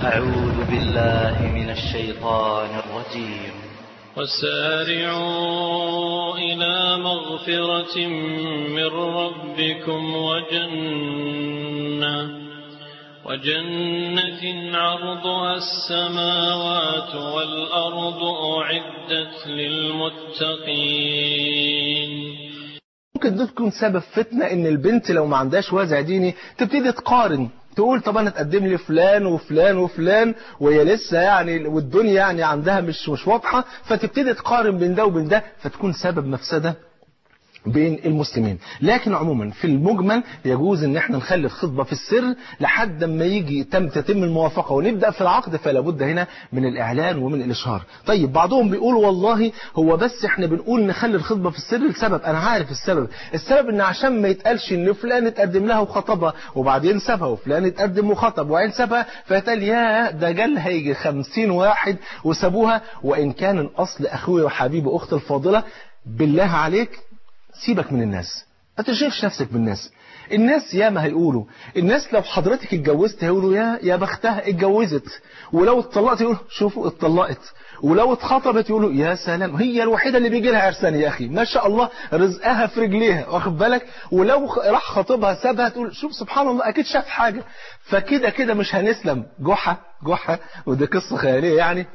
أعوذ بالله من الشيطان الرجيم وسارعوا إلى مغفرة من ربكم وجنة وجنة عرضها السماوات والأرض أعدت للمتقين ممكن ده تكون سبب فتنة ان البنت لو ما عندهاش وازع ديني تبتدي تقارن تقول طب انا اتقدم لي فلان وفلان وفلان وهي لسه يعني والدنيا يعني عندها مش مش واضحه فتبتدي تقارن بين ده وبين ده فتكون سبب مفسده بين المسلمين لكن عموما في المجمل يجوز ان احنا نخلي الخطبة في السر لحد ما يجي تم تتم الموافقة ونبدأ في العقد فلا بد هنا من الاعلان ومن الاشهار طيب بعضهم بيقول والله هو بس احنا بنقول نخلي الخطبة في السر لسبب انا عارف السبب السبب ان عشان ما يتقالش ان فلان اتقدم لها وخطبها وبعدين سابها وفلان اتقدم وخطب وبعدين سابها فيتقال يا ده جال هيجي خمسين واحد وسابوها وان كان الاصل اخوي وحبيبي اختي الفاضلة بالله عليك سيبك من الناس ما تشغلش نفسك بالناس الناس ياما هيقولوا الناس لو حضرتك اتجوزت هيقولوا يا يا بختها اتجوزت ولو اتطلقت يقولوا شوفوا اتطلقت ولو اتخطبت يقولوا يا سلام هي الوحيده اللي بيجي لها عرسان يا اخي ما شاء الله رزقها في رجليها واخد بالك ولو راح خطيبها سابها تقول شوف سبحان الله اكيد شاف حاجه فكده كده مش هنسلم جحا جحا ودي قصه خياليه يعني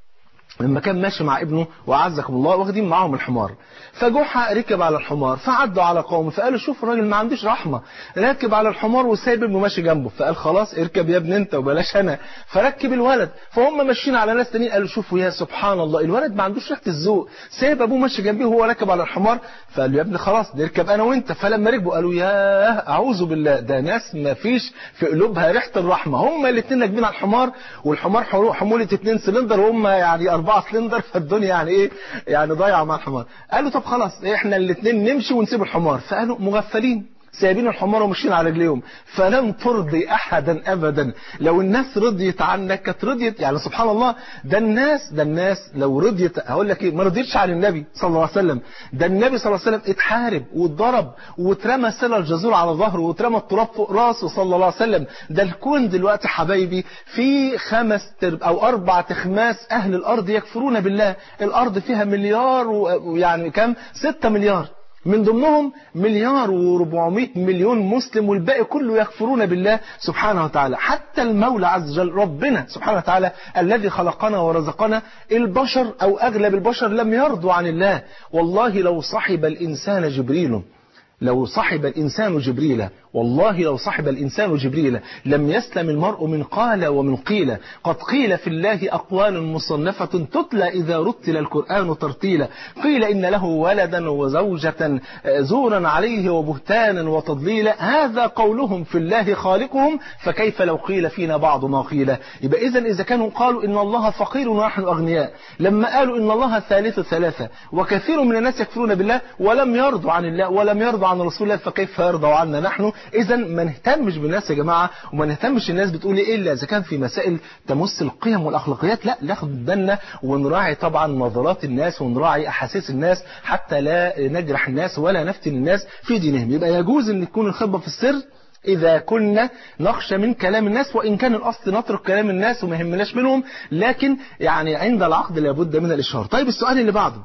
لما كان ماشي مع ابنه وعزكم الله واخدين معاهم الحمار فجحا ركب على الحمار فعدوا على قوم فقالوا شوف الراجل ما عندوش رحمة راكب على الحمار وسايب ابنه ماشي جنبه فقال خلاص اركب يا ابن انت وبلاش انا فركب الولد فهم ماشيين على ناس تانيين قالوا شوفوا يا سبحان الله الولد ما عندوش ريحه الذوق سايب ابوه ماشي جنبيه وهو راكب على الحمار فقال له يا ابني خلاص نركب انا وانت فلما ركبوا قالوا يا اعوذ بالله ده ناس ما فيش في قلوبها ريحه الرحمه هم الاثنين راكبين على الحمار والحمار حموله اثنين سلندر وهم يعني اربعه سلندر فالدنيا يعني ايه يعني ضايعه مع الحمار قالوا طب خلاص احنا الاثنين نمشي ونسيب الحمار فقالوا مغفلين سايبين الحمار وماشيين على رجليهم فلن ترضي احدا ابدا لو الناس رضيت عنك كانت رضيت يعني سبحان الله ده الناس ده الناس لو رضيت هقول لك ايه ما رضيتش عن النبي صلى الله عليه وسلم ده النبي صلى الله عليه وسلم اتحارب واتضرب واترمى سلة الجزور على ظهره واترمى التراب فوق راسه صلى الله عليه وسلم ده الكون دلوقتي حبايبي في خمس ترب او اربع تخماس اهل الارض يكفرون بالله الارض فيها مليار ويعني كام ستة مليار من ضمنهم مليار و400 مليون مسلم والباقي كله يكفرون بالله سبحانه وتعالى حتى المولى عز وجل ربنا سبحانه وتعالى الذي خلقنا ورزقنا البشر أو أغلب البشر لم يرضوا عن الله والله لو صحب الإنسان جبريل لو صحب الإنسان جبريل والله لو صحب الإنسان جبريل لم يسلم المرء من قال ومن قيل قد قيل في الله أقوال مصنفة تتلى إذا رتل القرآن ترتيلا قيل إن له ولدا وزوجة زورا عليه وبهتانا وتضليلا هذا قولهم في الله خالقهم فكيف لو قيل فينا بعض ما قيل يبقى إذا إذا كانوا قالوا إن الله فقير ونحن أغنياء لما قالوا إن الله ثالث ثلاثة وكثير من الناس يكفرون بالله ولم يرضوا عن الله ولم يرضوا عن رسول الله فكيف يرضوا عنا نحن إذا ما نهتمش بالناس يا جماعة وما نهتمش الناس بتقول إيه إلا إذا كان في مسائل تمس القيم والأخلاقيات لا ناخد بالنا ونراعي طبعا نظرات الناس ونراعي أحاسيس الناس حتى لا نجرح الناس ولا نفتن الناس في دينهم يبقى يجوز أن تكون الخطبة في السر إذا كنا نخشى من كلام الناس وإن كان الأصل نترك كلام الناس وما يهمناش منهم لكن يعني عند العقد لابد من الإشهار طيب السؤال اللي بعده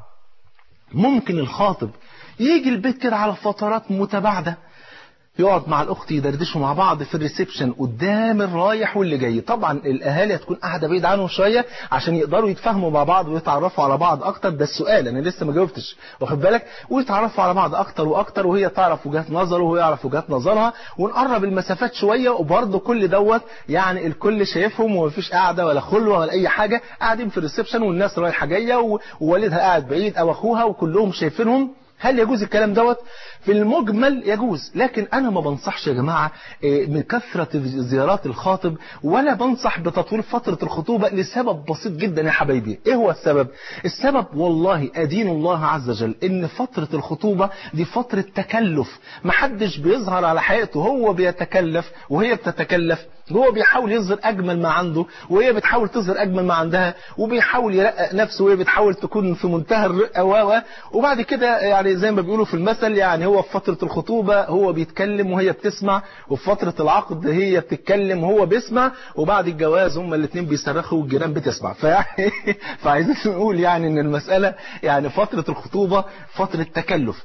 ممكن الخاطب يجي البيت كده على فترات متباعده يقعد مع الاخت يدردشوا مع بعض في الريسبشن قدام الرايح واللي جاي طبعا الاهالي هتكون قاعده بعيد عنهم شويه عشان يقدروا يتفاهموا مع بعض ويتعرفوا على بعض اكتر ده السؤال انا لسه ما جاوبتش واخد بالك ويتعرفوا على بعض اكتر واكتر وهي تعرف وجهات نظره وهو يعرف وجهات نظرها ونقرب المسافات شويه وبرضه كل دوت يعني الكل شايفهم ومفيش قاعده ولا خلوه ولا اي حاجه قاعدين في الريسبشن والناس رايحه جايه ووالدها قاعد بعيد او اخوها وكلهم شايفينهم هل يجوز الكلام دوت في المجمل يجوز لكن أنا ما بنصحش يا جماعة من كثرة زيارات الخاطب ولا بنصح بتطويل فترة الخطوبة لسبب بسيط جدا يا حبايبي إيه هو السبب السبب والله أدين الله عز وجل إن فترة الخطوبة دي فترة تكلف محدش بيظهر على حياته هو بيتكلف وهي بتتكلف هو بيحاول يظهر أجمل ما عنده وهي بتحاول تظهر أجمل ما عندها وبيحاول يرقق نفسه وهي بتحاول تكون في منتهى الرقة و وبعد كده يعني يعني زي ما بيقولوا في المثل يعني هو في فترة الخطوبة هو بيتكلم وهي بتسمع وفي فترة العقد هي بتتكلم وهو بيسمع وبعد الجواز هما الاثنين بيصرخوا والجيران بتسمع فيعني فعايزين نقول يعني ان المسألة يعني فترة الخطوبة فترة تكلف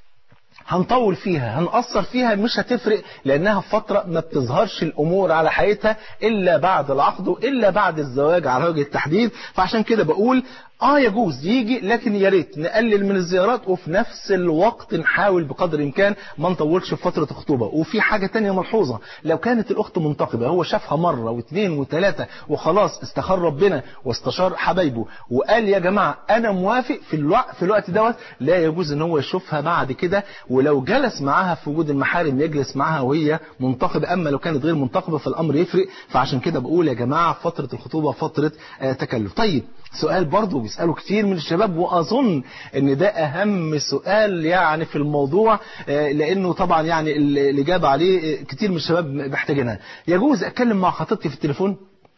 هنطول فيها هنقصر فيها مش هتفرق لانها فترة ما بتظهرش الامور على حقيقتها الا بعد العقد الا بعد الزواج على وجه التحديد فعشان كده بقول اه يجوز يجي لكن يا ريت نقلل من الزيارات وفي نفس الوقت نحاول بقدر الامكان ما نطولش في فتره الخطوبه وفي حاجه تانية ملحوظه لو كانت الاخت منتقبه هو شافها مره واثنين وثلاثه وخلاص استخار ربنا واستشار حبايبه وقال يا جماعه انا موافق في الوقت في الوقت دوت لا يجوز ان هو يشوفها بعد كده ولو جلس معاها في وجود المحارم يجلس معاها وهي منتقبه اما لو كانت غير منتقبه فالامر يفرق فعشان كده بقول يا جماعه فتره الخطوبه فتره آه تكلف طيب سؤال برضه بيسأله كتير من الشباب وأظن أن ده أهم سؤال يعني في الموضوع لأنه طبعا يعني الإجابة عليه كتير من الشباب محتاجينها يجوز أتكلم مع خطيبتي في التليفون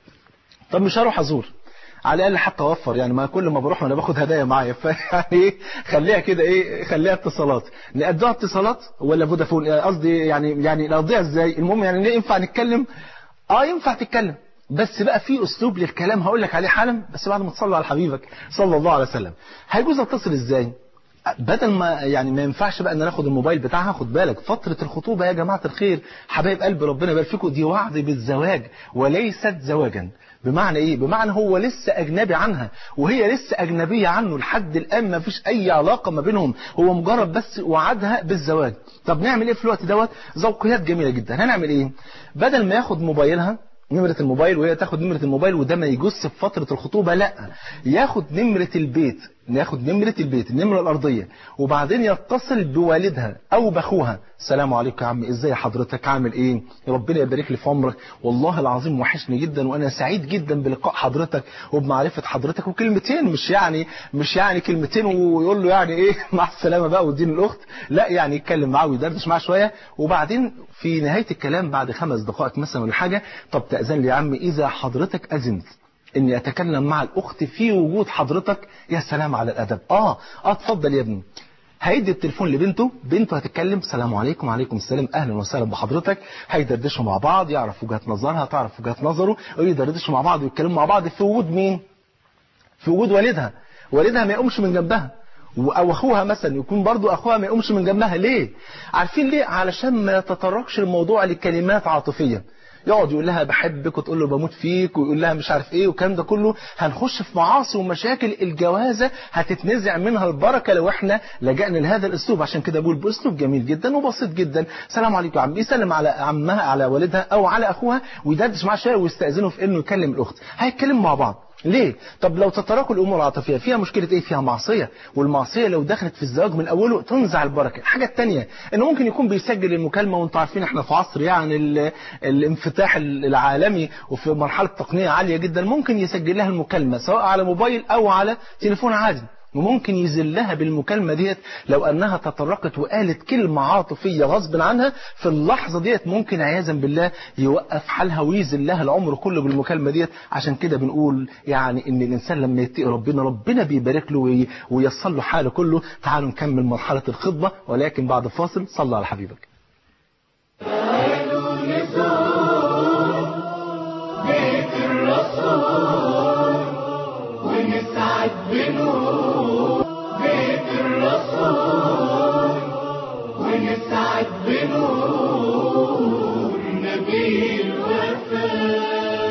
طب مش هروح أزور على الاقل حتى اوفر يعني ما كل ما بروح وانا باخد هدايا معايا فيعني ايه خليها كده ايه خليها اتصالات نقضيها اتصالات ولا فودافون قصدي يعني يعني نقضيها ازاي المهم يعني ينفع نتكلم اه ينفع تتكلم بس بقى في اسلوب للكلام هقول لك عليه حالا بس بعد ما تصلي على حبيبك صلى الله عليه وسلم هيجوز اتصل ازاي بدل ما يعني ما ينفعش بقى ان ناخد الموبايل بتاعها خد بالك فترة الخطوبة يا جماعة الخير حبايب قلب ربنا يبارك فيكم دي وعد بالزواج وليست زواجا بمعنى ايه بمعنى هو لسه اجنبي عنها وهي لسه اجنبية عنه لحد الان ما فيش اي علاقة ما بينهم هو مجرد بس وعدها بالزواج طب نعمل ايه في الوقت دوت ذوقيات جميلة جدا هنعمل ايه بدل ما ياخد موبايلها نمرة الموبايل وهي تاخد نمرة الموبايل وده ما يجوز في فترة الخطوبة لا ياخد نمرة البيت ياخد نمرة البيت النمرة الأرضية وبعدين يتصل بوالدها أو بأخوها السلام عليكم يا عم ازاي حضرتك عامل ايه ربنا يبارك لي في عمرك والله العظيم وحشني جدا وانا سعيد جدا بلقاء حضرتك وبمعرفة حضرتك وكلمتين مش يعني مش يعني كلمتين ويقول له يعني ايه مع السلامة بقى ودين الاخت لا يعني يتكلم معاه ويدردش معاه شوية وبعدين في نهاية الكلام بعد خمس دقائق مثلا ولا حاجة طب تأذن لي يا عم اذا حضرتك اذنت اني اتكلم مع الاخت في وجود حضرتك يا سلام على الادب اه اه اتفضل يا ابني هيدي التليفون لبنته بنته هتتكلم السلام عليكم وعليكم السلام اهلا وسهلا بحضرتك هيدردشوا مع بعض يعرف وجهات نظرها تعرف وجهات نظره ويدردشوا مع بعض ويتكلموا مع بعض في وجود مين في وجود والدها والدها ما يقومش من جنبها او اخوها مثلا يكون برضو اخوها ما يقومش من جنبها ليه عارفين ليه علشان ما يتطرقش الموضوع لكلمات عاطفيه يقعد يقول لها بحبك وتقول له بموت فيك ويقول لها مش عارف ايه والكلام ده كله هنخش في معاصي ومشاكل الجوازة هتتنزع منها البركة لو احنا لجأنا لهذا الاسلوب عشان كده بقول باسلوب جميل جدا وبسيط جدا سلام عليكم يا عم يسلم على عمها على والدها او على اخوها ويدردش معاه شويه ويستأذنه في انه يكلم الاخت هيتكلموا مع بعض ليه؟ طب لو تتركوا الامور العاطفيه فيها مشكله ايه؟ فيها معصيه، والمعصيه لو دخلت في الزواج من اوله تنزع البركه، الحاجه الثانيه انه ممكن يكون بيسجل المكالمه وانتم عارفين احنا في عصر يعني ال الانفتاح العالمي وفي مرحله تقنيه عاليه جدا ممكن يسجل لها المكالمه سواء على موبايل او على تليفون عادي. وممكن يذلها بالمكالمة ديت لو أنها تطرقت وقالت كلمة عاطفية غصب عنها في اللحظة ديت ممكن عياذا بالله يوقف حالها ويذلها العمر كله بالمكالمة ديت عشان كده بنقول يعني إن الإنسان لما يتقي ربنا ربنا بيبارك له وييسر له حاله كله تعالوا نكمل مرحلة الخطبة ولكن بعد فاصل صلى على حبيبك بيت الرسول ونسعد بنور بيت الرسول ونسعد بنور نبي الوفاء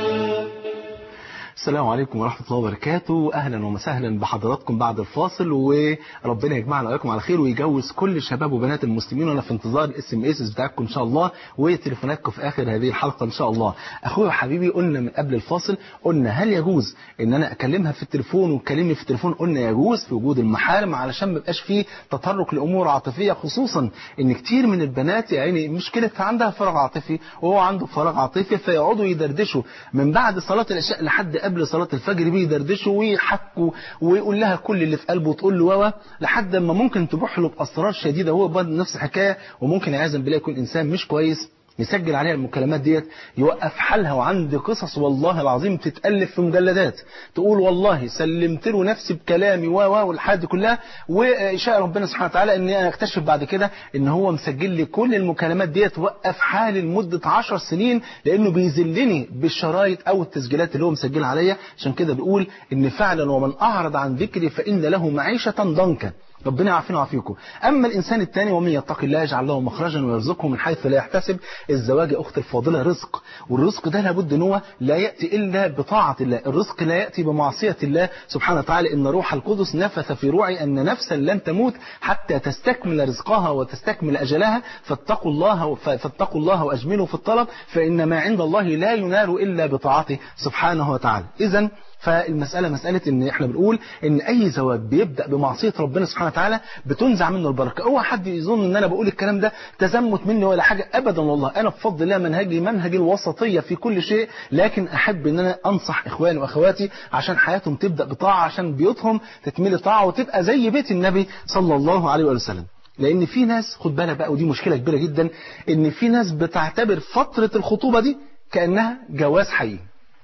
السلام عليكم ورحمة الله وبركاته أهلا وسهلا بحضراتكم بعد الفاصل وربنا يجمعنا وإياكم على خير ويجوز كل شباب وبنات المسلمين وأنا في انتظار الاس ام اس بتاعكم إن شاء الله وتليفوناتكم في آخر هذه الحلقة إن شاء الله أخويا وحبيبي قلنا من قبل الفاصل قلنا هل يجوز إن أنا أكلمها في التليفون وتكلمني في التليفون قلنا يجوز في وجود المحارم علشان ما يبقاش فيه تطرق لأمور عاطفية خصوصا إن كتير من البنات يعني مشكلة عندها فراغ عاطفي وهو عنده فراغ عاطفي فيقعدوا يدردشوا من بعد صلاة العشاء لحد قبل صلاة الفجر بيدردشوا ويحكوا ويقول لها كل اللي في قلبه وتقول له واوا لحد ما ممكن تبوح له بأسرار شديدة هو برضه نفس الحكاية وممكن عياذا بالله يكون إنسان مش كويس يسجل عليها المكالمات ديت يوقف حالها وعندي قصص والله العظيم تتألف في مجلدات تقول والله سلمت له نفسي بكلامي و و والحاجات دي كلها وشاء ربنا سبحانه وتعالى ان انا اكتشف بعد كده ان هو مسجل لي كل المكالمات ديت وقف حالي لمده 10 سنين لانه بيذلني بالشرايط او التسجيلات اللي هو مسجلها عليا عشان كده بيقول ان فعلا ومن اعرض عن ذكري فان له معيشه ضنكا ربنا يعافينا ويعافيكم اما الانسان الثاني ومن يتقي الله يجعل له مخرجا ويرزقه من حيث لا يحتسب الزواج يا اختي الفاضله رزق والرزق ده لابد ان هو لا ياتي الا بطاعه الله الرزق لا ياتي بمعصيه الله سبحانه وتعالى ان روح القدس نفث في روعي ان نفسا لن تموت حتى تستكمل رزقها وتستكمل اجلها فاتقوا الله فاتقوا الله واجملوا في الطلب فان ما عند الله لا ينال الا بطاعته سبحانه وتعالى اذا فالمسألة مسألة ان احنا بنقول ان اي زواج بيبدأ بمعصية ربنا سبحانه وتعالى بتنزع منه البركة اوعى حد يظن ان انا بقول الكلام ده تزمت مني ولا حاجة ابدا والله انا بفضل الله منهجي منهج الوسطية في كل شيء لكن احب ان انا انصح اخواني واخواتي عشان حياتهم تبدأ بطاعة عشان بيوتهم تتملي طاعة وتبقى زي بيت النبي صلى الله عليه وسلم لان في ناس خد بالك بقى ودي مشكلة كبيرة جدا ان في ناس بتعتبر فترة الخطوبة دي كأنها جواز حقيقي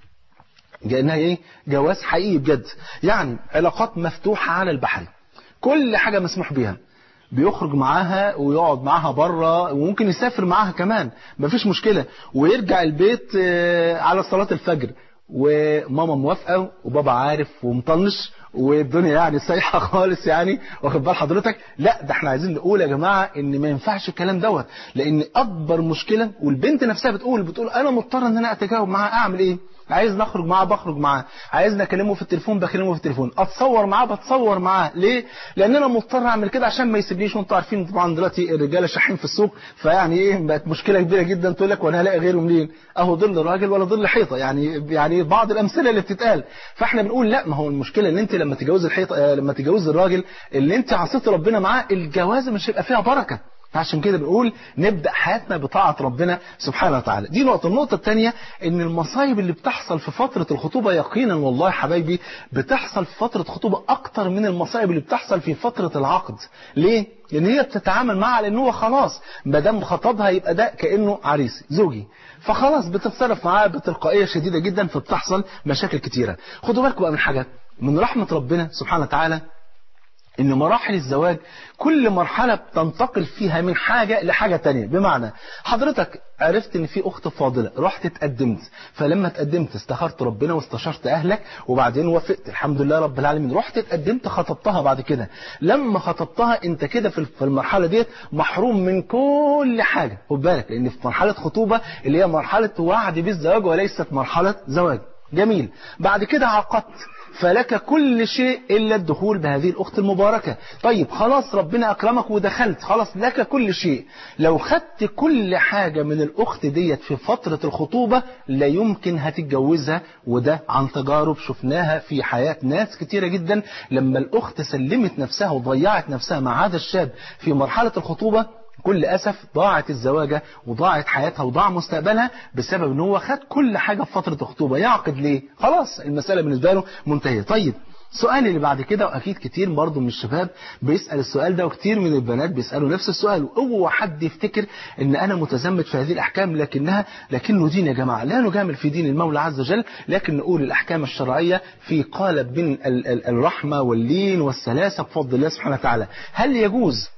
كأنها ايه جواز حقيقي بجد يعني علاقات مفتوحة على البحر كل حاجة مسموح بيها بيخرج معاها ويقعد معاها بره وممكن يسافر معاها كمان مفيش مشكلة ويرجع البيت على صلاة الفجر وماما موافقة وبابا عارف ومطنش والدنيا يعني سايحة خالص يعني واخد بال حضرتك لا ده احنا عايزين نقول يا جماعة ان ما ينفعش الكلام دوت لان اكبر مشكلة والبنت نفسها بتقول بتقول انا مضطرة ان انا اتجاوب معاها اعمل ايه عايز نخرج معاه بخرج معاه عايز نكلمه في التليفون بكلمه في التليفون اتصور معاه بتصور معاه ليه لان انا مضطر اعمل كده عشان ما يسيبليش وانتوا عارفين طبعا دلوقتي الرجاله شاحين في السوق فيعني ايه بقت مشكله كبيره جدا تقول لك وانا هلاقي غيره منين اهو ظل راجل ولا ظل حيطه يعني يعني بعض الامثله اللي بتتقال فاحنا بنقول لا ما هو المشكله ان انت لما تتجوز الحيطه لما تتجوز الراجل اللي انت عصيت ربنا معاه الجوازه مش هيبقى فيها بركه عشان كده بنقول نبدأ حياتنا بطاعة ربنا سبحانه وتعالى دي نقطة النقطة الثانية ان المصايب اللي بتحصل في فترة الخطوبة يقينا والله يا حبايبي بتحصل في فترة خطوبة اكتر من المصايب اللي بتحصل في فترة العقد ليه؟ لان هي بتتعامل معاه على ان هو خلاص ما دام خطبها يبقى ده كانه عريسي زوجي فخلاص بتتصرف معاه بتلقائيه شديده جدا فبتحصل مشاكل كتيره خدوا بالكم بقى من حاجه من رحمه ربنا سبحانه وتعالى ان مراحل الزواج كل مرحلة بتنتقل فيها من حاجة لحاجة تانية بمعنى حضرتك عرفت ان في اخت فاضلة رحت اتقدمت فلما اتقدمت استخرت ربنا واستشرت اهلك وبعدين وافقت الحمد لله رب العالمين رحت اتقدمت خطبتها بعد كده لما خطبتها انت كده في المرحلة ديت محروم من كل حاجة خد بالك لان في مرحلة خطوبة اللي هي مرحلة وعد بالزواج وليست مرحلة زواج جميل بعد كده عقدت فلك كل شيء إلا الدخول بهذه الأخت المباركة طيب خلاص ربنا أكرمك ودخلت خلاص لك كل شيء لو خدت كل حاجة من الأخت ديت في فترة الخطوبة لا يمكن هتتجوزها وده عن تجارب شفناها في حياة ناس كتيرة جدا لما الأخت سلمت نفسها وضيعت نفسها مع هذا الشاب في مرحلة الخطوبة كل أسف ضاعت الزواجة وضاعت حياتها وضاع مستقبلها بسبب ان هو خد كل حاجة في فترة الخطوبة يعقد ليه خلاص المسألة بالنسبة له منتهية طيب السؤال اللي بعد كده واكيد كتير برضه من الشباب بيسأل السؤال ده وكتير من البنات بيسألوا نفس السؤال واوعى حد يفتكر ان انا متزمت في هذه الاحكام لكنها لكنه دين يا جماعة لا نجامل في دين المولى عز وجل لكن نقول الاحكام الشرعية في قالب من الرحمة واللين والسلاسة بفضل الله سبحانه وتعالى هل يجوز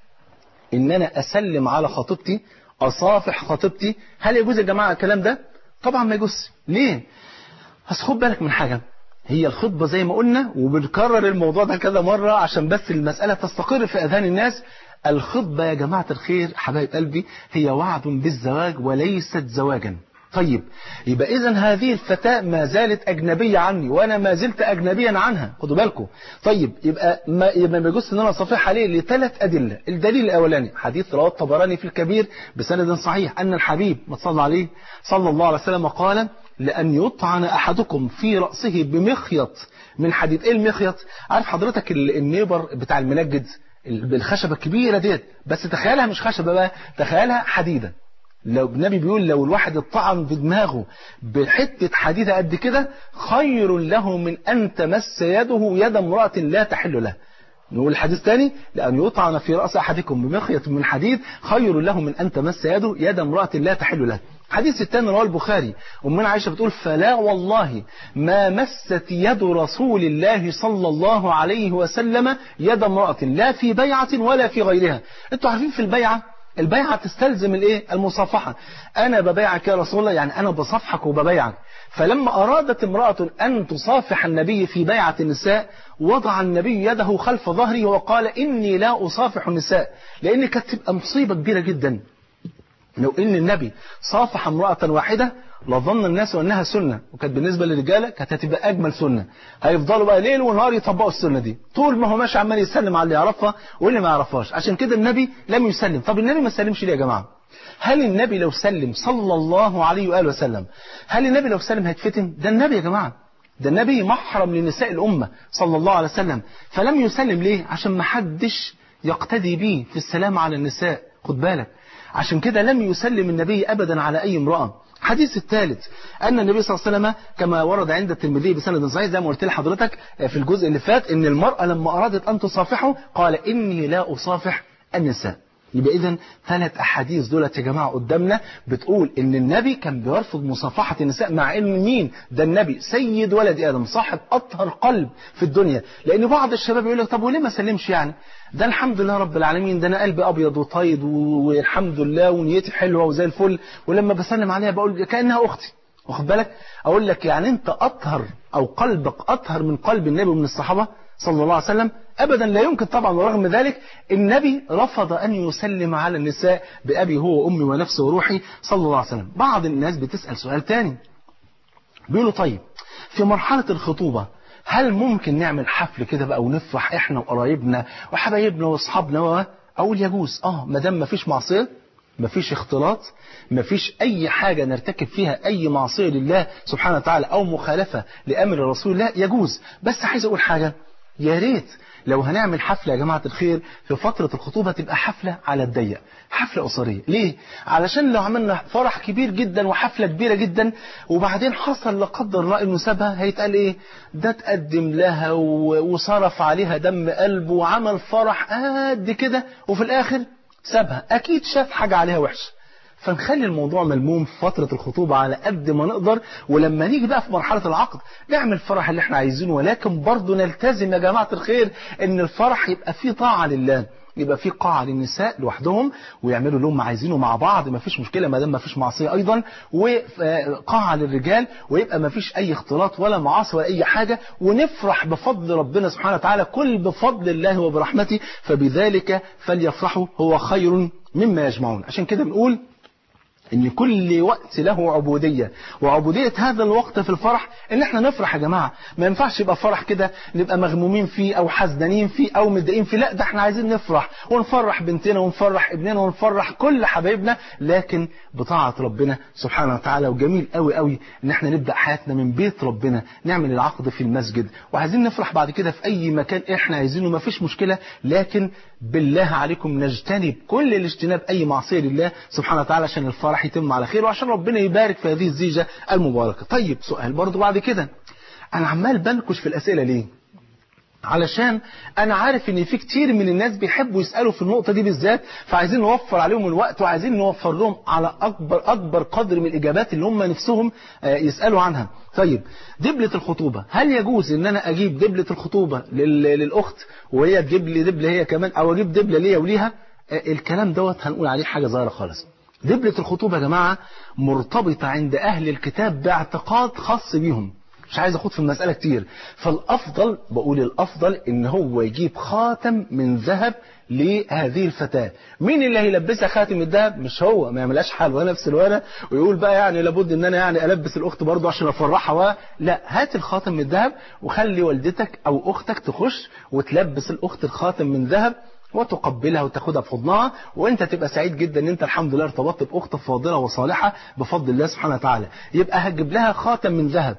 ان انا اسلم على خطيبتي اصافح خطيبتي هل يجوز يا جماعه الكلام ده طبعا ما يجوز ليه بس خد بالك من حاجه هي الخطبة زي ما قلنا وبنكرر الموضوع ده كذا مرة عشان بس المسألة تستقر في أذهان الناس الخطبة يا جماعة الخير حبايب قلبي هي وعد بالزواج وليست زواجا طيب يبقى إذا هذه الفتاة ما زالت أجنبية عني وأنا ما زلت أجنبيا عنها خدوا بالكم طيب يبقى ما يبقى ما يجوز إن أنا أصافح عليه لثلاث أدلة الدليل الأولاني حديث رواه الطبراني في الكبير بسند صحيح أن الحبيب ما صلى عليه صلى الله عليه وسلم قال لأن يطعن أحدكم في رأسه بمخيط من حديد إيه المخيط عارف حضرتك النيبر بتاع المنجد بالخشبة الكبيرة ديت بس تخيلها مش خشبة بقى تخيلها حديدة لو النبي بيقول لو الواحد اتطعن في دماغه بحتة حديدة قد كده خير له من أن تمس يده يد امرأة لا تحل له نقول الحديث تاني لأن يطعن في رأس أحدكم بمخيط من حديد خير له من أن تمس يده يد امرأة لا تحل له الحديث الثاني رواه البخاري أمنا عائشة بتقول فلا والله ما مست يد رسول الله صلى الله عليه وسلم يد امرأة لا في بيعة ولا في غيرها انتوا عارفين في البيعة البيعة تستلزم الايه المصافحة انا ببيعك يا رسول الله يعني انا بصفحك وببيعك فلما ارادت امرأة ان تصافح النبي في بيعة النساء وضع النبي يده خلف ظهري وقال اني لا اصافح النساء لان كانت تبقى مصيبة كبيرة جدا لو ان النبي صافح امرأة واحدة لظن الناس انها سنة وكانت بالنسبة للرجالة كانت هتبقى اجمل سنة هيفضلوا بقى ليل ونهار يطبقوا السنة دي طول ما هو ماشي عمال يسلم على اللي يعرفها واللي ما يعرفهاش عشان كده النبي لم يسلم طب النبي ما سلمش ليه يا جماعة هل النبي لو سلم صلى الله عليه وآله وسلم هل النبي لو سلم هيتفتن ده النبي يا جماعة ده النبي محرم لنساء الأمة صلى الله عليه وسلم فلم يسلم ليه عشان ما حدش يقتدي بيه في السلام على النساء خد بالك عشان كده لم يسلم النبي أبدا على أي امرأة الحديث الثالث أن النبي صلى الله عليه وسلم كما ورد عند الترمذي بسند صحيح زي ما قلت لحضرتك في الجزء اللي فات أن المرأة لما أرادت أن تصافحه قال إني لا أصافح النساء يبقى إذا ثلاث أحاديث دولت يا جماعة قدامنا بتقول إن النبي كان بيرفض مصافحة النساء مع إن مين ده النبي سيد ولد آدم صاحب أطهر قلب في الدنيا لأن بعض الشباب يقول لك طب وليه ما سلمش يعني ده الحمد لله رب العالمين ده أنا قلبي أبيض وطيب والحمد لله ونيتي حلوة وزي الفل ولما بسلم عليها بقول كأنها أختي واخد بالك أقول لك يعني أنت أطهر أو قلبك أطهر من قلب النبي ومن الصحابة صلى الله عليه وسلم أبدا لا يمكن طبعا ورغم ذلك النبي رفض أن يسلم على النساء بأبي هو وأمي ونفسي وروحي صلى الله عليه وسلم بعض الناس بتسأل سؤال تاني بيقولوا طيب في مرحلة الخطوبة هل ممكن نعمل حفل كده بقى ونفرح احنا وقرايبنا وحبايبنا واصحابنا اقول يجوز اه ما دام مفيش معصيه مفيش اختلاط مفيش اي حاجة نرتكب فيها اي معصية لله سبحانه وتعالى او مخالفة لامر رسول الله يجوز بس عايز اقول حاجة يا ريت لو هنعمل حفلة يا جماعة الخير في فترة الخطوبة تبقى حفلة على الضيق حفلة أسرية ليه؟ علشان لو عملنا فرح كبير جدا وحفلة كبيرة جدا وبعدين حصل لا قدر الله انه سابها هيتقال ايه ده تقدم لها وصرف عليها دم قلبه وعمل فرح قد كده وفي الاخر سابها اكيد شاف حاجة عليها وحشة فنخلي الموضوع ملموم في فترة الخطوبة على قد ما نقدر ولما نيجي بقى في مرحلة العقد نعمل الفرح اللي احنا عايزينه ولكن برضه نلتزم يا جماعة الخير ان الفرح يبقى فيه طاعة لله يبقى في قاعة للنساء لوحدهم ويعملوا اللي هم عايزينه مع بعض ما فيش مشكلة ما دام ما فيش معصية أيضا وقاعة للرجال ويبقى ما فيش أي اختلاط ولا معاصي ولا أي حاجة ونفرح بفضل ربنا سبحانه وتعالى كل بفضل الله وبرحمته فبذلك فليفرحوا هو خير مما يجمعون عشان كده بنقول ان كل وقت له عبودية وعبودية هذا الوقت في الفرح ان احنا نفرح يا جماعة ما ينفعش يبقى فرح كده نبقى مغمومين فيه او حزنانين فيه او متضايقين فيه لا ده احنا عايزين نفرح ونفرح بنتنا ونفرح ابننا ونفرح كل حبايبنا لكن بطاعة ربنا سبحانه وتعالى وجميل قوي قوي ان احنا نبدأ حياتنا من بيت ربنا نعمل العقد في المسجد وعايزين نفرح بعد كده في اي مكان احنا عايزينه ما فيش مشكلة لكن بالله عليكم نجتنب كل الاجتناب اي معصية لله سبحانه وتعالى عشان الفرح يتم على خير وعشان ربنا يبارك في هذه الزيجة المباركة طيب سؤال برضو بعد كده انا عمال بنكش في الاسئلة ليه علشان انا عارف ان في كتير من الناس بيحبوا يسألوا في النقطة دي بالذات فعايزين نوفر عليهم الوقت وعايزين نوفر لهم على اكبر اكبر قدر من الاجابات اللي هم نفسهم يسألوا عنها طيب دبلة الخطوبة هل يجوز ان انا اجيب دبلة الخطوبة للاخت وهي تجيب لي دبلة هي كمان او اجيب دبلة ليا وليها الكلام دوت هنقول عليه حاجة صغيرة خالص دبلة الخطوبة يا جماعة مرتبطة عند أهل الكتاب باعتقاد خاص بيهم مش عايز أخوض في المسألة كتير فالأفضل بقول الأفضل إن هو يجيب خاتم من ذهب لهذه الفتاة مين اللي هيلبسها خاتم الذهب مش هو ما يعملهاش حال ولا نفس الولا ويقول بقى يعني لابد ان انا يعني البس الاخت برضه عشان افرحها و... لا هات الخاتم من الذهب وخلي والدتك او اختك تخش وتلبس الاخت الخاتم من ذهب وتقبلها وتاخدها في حضنها وانت تبقى سعيد جدا ان انت الحمد لله ارتبطت باخت فاضله وصالحه بفضل الله سبحانه وتعالى يبقى هتجيب لها خاتم من ذهب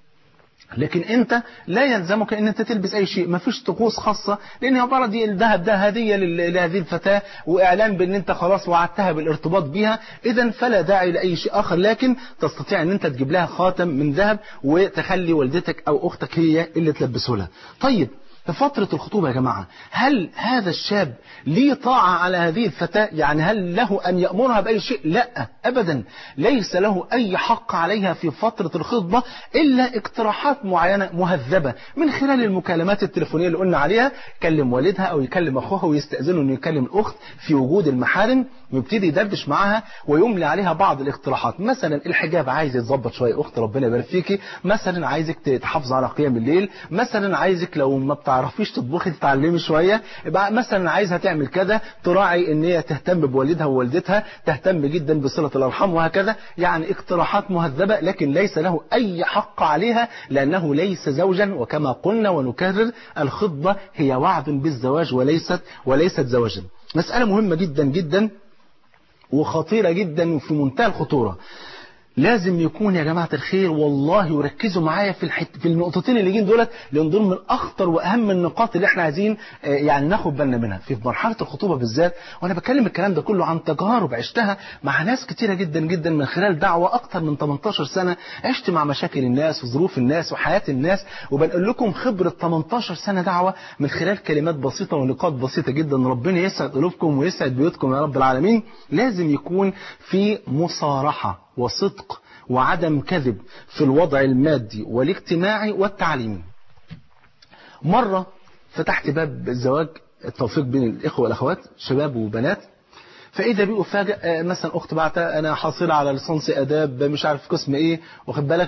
لكن انت لا يلزمك ان انت تلبس اي شيء ما فيش طقوس خاصة لان عبارة دي الذهب ده هدية لهذه الفتاة واعلان بان انت خلاص وعدتها بالارتباط بها اذا فلا داعي لاي شيء اخر لكن تستطيع ان انت تجيب لها خاتم من ذهب وتخلي والدتك او اختك هي اللي تلبسه لها طيب في فترة الخطوبة يا جماعة هل هذا الشاب ليه طاعة على هذه الفتاة يعني هل له أن يأمرها بأي شيء لا أبدا ليس له أي حق عليها في فترة الخطبة إلا اقتراحات معينة مهذبة من خلال المكالمات التليفونية اللي قلنا عليها يكلم والدها أو يكلم أخوها ويستأذنه أنه يكلم الأخت في وجود المحارم ويبتدي يدردش معاها ويملي عليها بعض الاقتراحات مثلا الحجاب عايز يتظبط شوية أخت ربنا يبارك فيكي مثلا عايزك تحافظ على قيام الليل مثلا عايزك لو ما بتعرفيش تطبخي تتعلمي شوية يبقى مثلا عايزها تعمل كذا تراعي ان هي تهتم بوالدها ووالدتها تهتم جدا بصلة الأرحام وهكذا يعني اقتراحات مهذبة لكن ليس له أي حق عليها لأنه ليس زوجا وكما قلنا ونكرر الخطبة هي وعد بالزواج وليست وليست زواجا مسألة مهمة جدا جدا وخطيرة جدا وفي منتهى الخطورة لازم يكون يا جماعة الخير والله وركزوا معايا في الحت... في النقطتين اللي جين دولت لان دول من اخطر واهم النقاط اللي احنا عايزين آه، يعني ناخد بالنا منها في مرحلة الخطوبة بالذات وانا بتكلم الكلام ده كله عن تجارب عشتها مع ناس كتيرة جدا جدا من خلال دعوة اكتر من 18 سنة عشت مع مشاكل الناس وظروف الناس وحياة الناس وبنقول لكم خبرة 18 سنة دعوة من خلال كلمات بسيطة ونقاط بسيطة جدا ربنا يسعد قلوبكم ويسعد بيوتكم يا رب العالمين لازم يكون في مصارحة وصدق وعدم كذب في الوضع المادي والاجتماعي والتعليمي مرة فتحت باب الزواج التوفيق بين الإخوة والأخوات شباب وبنات فإذا بي أفاجئ آه، مثلا أخت بعتها أنا حاصلة على ليسانس آداب مش عارف قسم إيه واخد بالك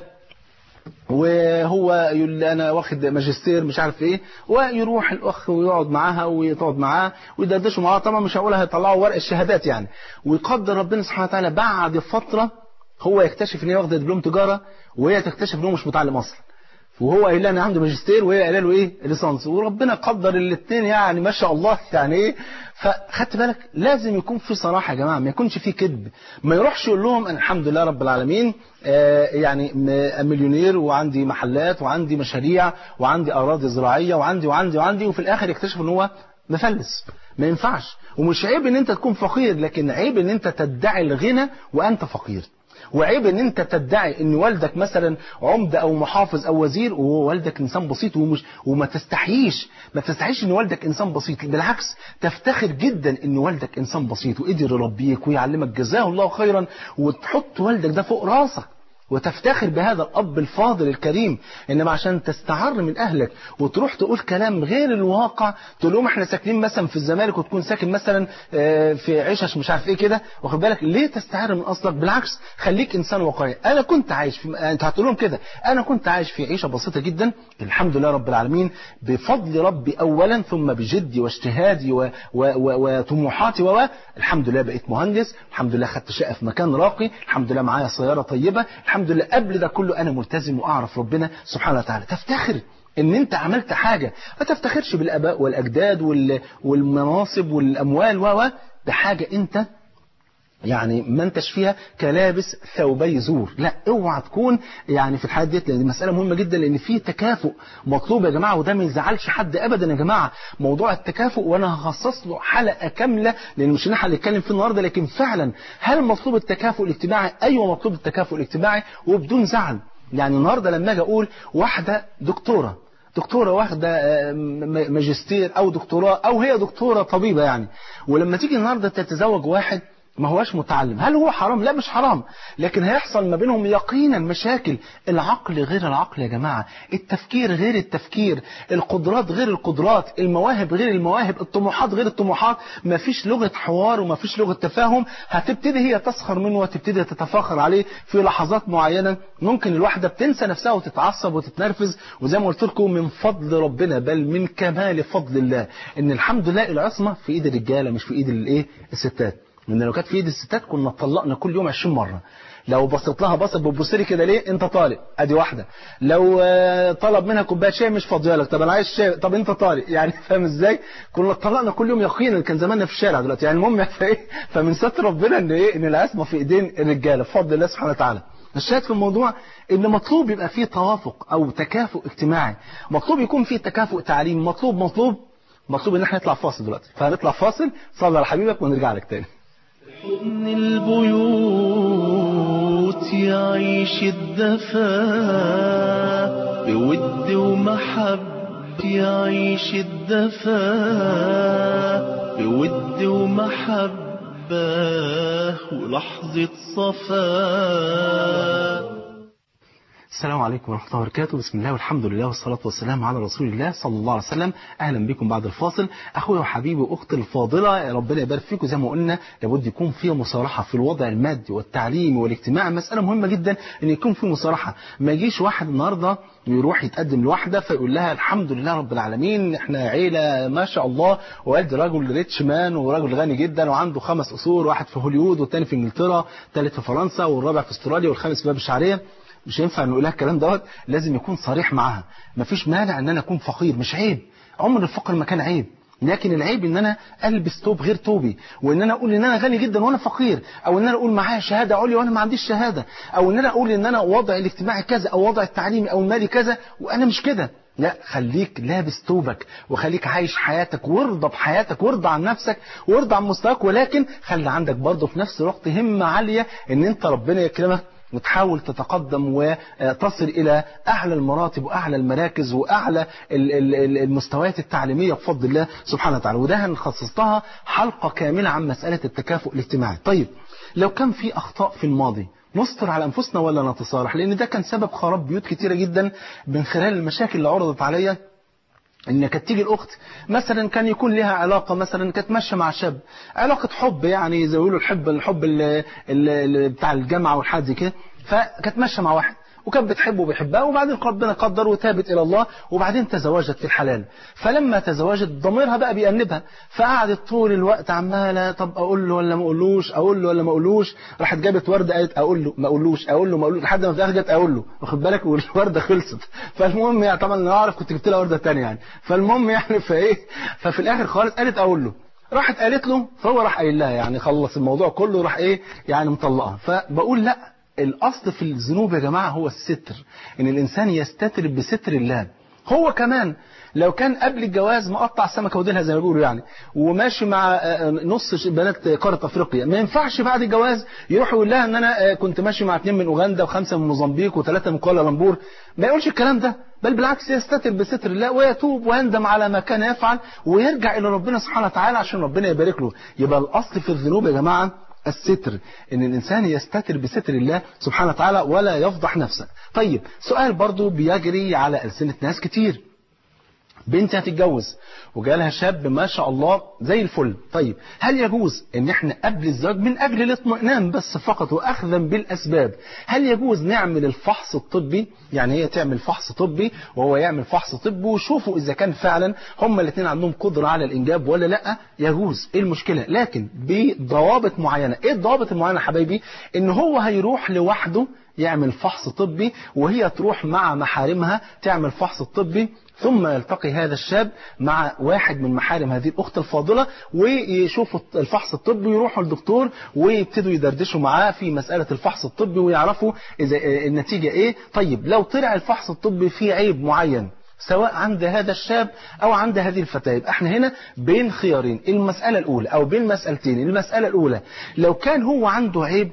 وهو يقول لي انا واخد ماجستير مش عارف ايه ويروح الاخ ويقعد معاها ويقعد معاه ويدردشوا معاها طبعا مش هقولها هيطلعوا ورق الشهادات يعني ويقدر ربنا سبحانه وتعالى بعد فتره هو يكتشف ان هي واخده دبلوم تجاره وهي تكتشف ان هو مش متعلم اصلا وهو قايل لها انا عنده ماجستير وهي قايله له ايه ليسانس وربنا قدر الاثنين يعني ما شاء الله يعني ايه فخدت بالك لازم يكون في صراحه يا جماعه ما يكونش في كذب ما يروحش يقول لهم انا الحمد لله رب العالمين آه يعني م- مليونير وعندي محلات وعندي مشاريع وعندي اراضي زراعيه وعندي وعندي وعندي وفي الاخر يكتشف ان هو مفلس ما ينفعش ومش عيب ان انت تكون فقير لكن عيب ان انت تدعي الغنى وانت فقير وعيب ان انت تدعي ان والدك مثلا عمدة او محافظ او وزير وهو والدك انسان بسيط ومش وما تستحييش ما تستحييش ان والدك انسان بسيط بالعكس تفتخر جدا ان والدك انسان بسيط وقدر يربيك ويعلمك جزاه الله خيرا وتحط والدك ده فوق راسك وتفتخر بهذا الأب الفاضل الكريم إنما عشان تستعر من أهلك وتروح تقول كلام غير الواقع تقول لهم إحنا ساكنين مثلا في الزمالك وتكون ساكن مثلا آه، في عشش مش عارف إيه كده واخد بالك ليه تستعر من أصلك بالعكس خليك إنسان واقعي أنا كنت عايش في أنت هتقول لهم كده أنا كنت عايش في عيشة بسيطة جدا الحمد لله رب العالمين بفضل ربي أولا ثم بجدي واجتهادي و- و- و- وطموحاتي و الحمد لله بقيت مهندس الحمد لله خدت شقة في مكان راقي الحمد لله معايا سيارة طيبة الحمد لله قبل ده كله أنا ملتزم وأعرف ربنا سبحانه وتعالى تفتخر ان انت عملت حاجة ما تفتخرش بالاباء والاجداد وال- والمناصب والاموال و و ده حاجة انت يعني ما انتش فيها كلابس ثوبي زور لا اوعى تكون يعني في الحالات ديت لان دي مساله مهمه جدا لان في تكافؤ مطلوب يا جماعه وده ما يزعلش حد ابدا يا جماعه موضوع التكافؤ وانا هخصص له حلقه كامله لان مش احنا هنتكلم فيه النهارده لكن فعلا هل مطلوب التكافؤ الاجتماعي ايوه مطلوب التكافؤ الاجتماعي وبدون زعل يعني النهارده لما اجي اقول واحده دكتوره دكتورة واخدة آه، م- ماجستير أو دكتوراه أو هي دكتورة طبيبة يعني ولما تيجي النهاردة تتزوج واحد ما هوش متعلم هل هو حرام لا مش حرام لكن هيحصل ما بينهم يقينا مشاكل العقل غير العقل يا جماعة التفكير غير التفكير القدرات غير القدرات المواهب غير المواهب الطموحات غير الطموحات ما فيش لغة حوار وما فيش لغة تفاهم هتبتدي هي تسخر منه وتبتدي تتفاخر عليه في لحظات معينة ممكن الواحدة بتنسى نفسها وتتعصب وتتنرفز وزي ما قلت لكم من فضل ربنا بل من كمال فضل الله ان الحمد لله العصمة في ايد الرجالة مش في ايد الايه الستات لان لو كانت في ايد الستات كنا اتطلقنا كل يوم 20 مرة لو بصيت لها بصت بتبص لي كده ليه انت طالق ادي واحده لو آه، طلب منها كوبايه شاي مش فاضيه لك طب انا عايز شاي طب انت طالق يعني فاهم ازاي كنا اتطلقنا كل يوم يقينا كان زماننا في الشارع دلوقتي يعني المهم فايه فمن ستر ربنا ان ايه ان العصمه في ايدين الرجاله بفضل الله سبحانه وتعالى الشاهد في الموضوع ان مطلوب يبقى فيه توافق او تكافؤ اجتماعي مطلوب يكون فيه تكافؤ تعليمي مطلوب مطلوب مطلوب ان احنا نطلع فاصل دلوقتي فهنطلع فاصل صلي على حبيبك ونرجع لك تاني حضن البيوت يعيش الدفا بود ومحبة يعيش الدفا بود ومحبة ولحظة صفا السلام عليكم ورحمة الله وبركاته بسم الله والحمد لله والصلاة والسلام على رسول الله صلى الله عليه وسلم أهلا بكم بعد الفاصل أخويا وحبيبي وأختي الفاضلة ربنا يبارك فيكم زي ما قلنا لابد يكون في مصارحة في الوضع المادي والتعليمي والاجتماعي مسألة مهمة جدا أن يكون في مصارحة ما يجيش واحد النهاردة يروح يتقدم لواحدة فيقول لها الحمد لله رب العالمين احنا عيلة ما شاء الله والدي راجل ريتش مان وراجل غني جدا وعنده خمس أصول واحد في هوليوود والتاني في انجلترا الثالث في فرنسا والرابع في استراليا والخامس في باب الشعرية مش ينفع نقول لها الكلام دوت لازم يكون صريح معاها مفيش مانع ان انا اكون فقير مش عيب عمر الفقر ما كان عيب لكن العيب ان انا البس توب غير توبي وان انا اقول ان انا غني جدا وانا فقير او ان انا اقول معايا شهاده عليا وانا ما عنديش شهاده او ان انا اقول ان انا وضع الاجتماعي كذا او وضع التعليمي او المالي كذا وانا مش كده لا خليك لابس توبك وخليك عايش حياتك وارضى بحياتك وارضى عن نفسك وارضى عن مستواك ولكن خلي عندك برضه في نفس الوقت همه عاليه ان انت ربنا يكرمك وتحاول تتقدم وتصل إلى أعلى المراتب وأعلى المراكز وأعلى المستويات التعليمية بفضل الله سبحانه وتعالى وده هنخصصتها حلقة كاملة عن مسألة التكافؤ الاجتماعي طيب لو كان في أخطاء في الماضي نستر على أنفسنا ولا نتصارح لأن ده كان سبب خراب بيوت كتيرة جدا من خلال المشاكل اللي عرضت عليا ان كانت تيجي الاخت مثلا كان يكون لها علاقه مثلا كانت ماشيه مع شاب علاقه حب يعني زي ما يقولوا الحب الحب اللي اللي بتاع الجامعه والحاجات زي كده فكانت ماشيه مع واحد وكانت بتحبه وبيحبها وبعدين ربنا قدر وتابت إلى الله وبعدين تزوجت في الحلال فلما تزوجت ضميرها بقى بيأنبها فقعدت طول الوقت عمالة طب أقول له ولا ما أقولوش أقول له ولا ما أقولوش راحت جابت وردة قالت أقول له ما أقولوش أقول له ما أقولوش لحد ما في الآخر جت أقول له واخد بالك والوردة خلصت فالمهم يعني طبعا لو أعرف كنت جبت لها وردة ثانيه يعني فالمهم يعني فإيه ففي الآخر خالص قالت أقول له راحت قالت له فهو راح قايل لها يعني خلص الموضوع كله راح ايه يعني مطلقها فبقول لا الأصل في الذنوب يا جماعة هو الستر إن الإنسان يستتر بستر الله هو كمان لو كان قبل الجواز مقطع سمكة وديلها زي ما بيقولوا يعني وماشي مع نص بنات قارة أفريقيا ما ينفعش بعد الجواز يروح يقول لها إن أنا كنت ماشي مع اثنين من أوغندا وخمسة من موزمبيق وثلاثة من كوالالمبور ما يقولش الكلام ده بل بالعكس يستتر بستر الله ويتوب ويندم على ما كان يفعل ويرجع إلى ربنا سبحانه وتعالى عشان ربنا يبارك له يبقى الأصل في الذنوب يا جماعة الستر ان الانسان يستتر بستر الله سبحانه وتعالى ولا يفضح نفسه طيب سؤال برضو بيجري على ألسنة ناس كتير بنت هتتجوز وجالها شاب ما شاء الله زي الفل طيب هل يجوز ان احنا قبل الزواج من اجل الاطمئنان بس فقط واخذا بالاسباب هل يجوز نعمل الفحص الطبي يعني هي تعمل فحص طبي وهو يعمل فحص طبي وشوفوا اذا كان فعلا هما الاثنين عندهم قدرة على الانجاب ولا لا يجوز ايه المشكلة لكن بضوابط معينة ايه الضوابط المعينة حبايبي ان هو هيروح لوحده يعمل فحص طبي وهي تروح مع محارمها تعمل فحص طبي ثم يلتقي هذا الشاب مع واحد من محارم هذه الأخت الفاضلة ويشوفوا الفحص الطبي ويروحوا للدكتور ويبتدوا يدردشوا معاه في مسألة الفحص الطبي ويعرفوا إذا النتيجة إيه طيب لو طلع الفحص الطبي فيه عيب معين سواء عند هذا الشاب أو عند هذه الفتاة يبقى احنا هنا بين خيارين المسألة الأولى أو بين مسألتين المسألة الأولى لو كان هو عنده عيب